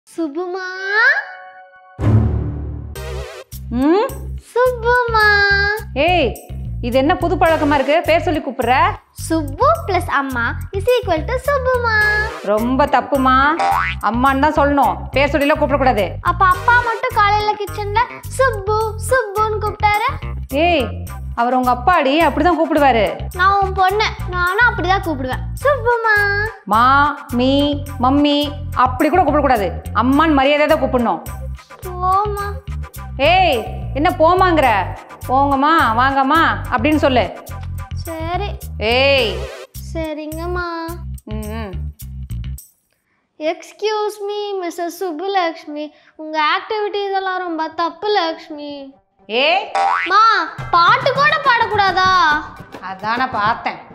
சுபுமா ம் சுப்புமா ஏய் இது என்ன புது பழக்கமா இருக்கு பேர் சொல்லி கூப்பிடுற சுப்பு பிளஸ் அம்மா இஸ் ஈக்குவல் டு சுப்புமா ரொம்ப தப்புமா அம்மான்னு தான் சொல்லணும் பேர் சொல்லிலாம் கூப்பிடக்கூடாது அப்ப அப்பா மட்டும் காலையில கிச்சன்ல சுப்பு சுப்புன்னு கூப்பிட்டாரு ஏய் அவர் உங்க அப்பாடி அப்படிதான் கூப்பிடுவாரு நான் உன் பொண்ணு நானும் அப்படிதான் கூப்பிடுவேன் சுப்புமா மா மீ மம்மி அப்படி கூட கூப்பிடக்கூடாது அம்மான்னு மரியாதை தான் கூப்பிடணும் போமா ஏய் என்ன போமாங்கிற போங்கம்மா வாங்கம்மா அப்படின்னு சொல்லு சரி ஏய் சரிங்கம்மா ம் எக்ஸ்கியூஸ் மீ மிஸ்ஸஸ் சுப்புலக்ஷ்மி உங்க ஆக்டிவிட்டீஸ் எல்லாம் ரொம்ப தப்பு லக்ஷ்மி ஏய் மா பாட்டு கூட பாடக்கூடாதா அதான பார்த்தேன்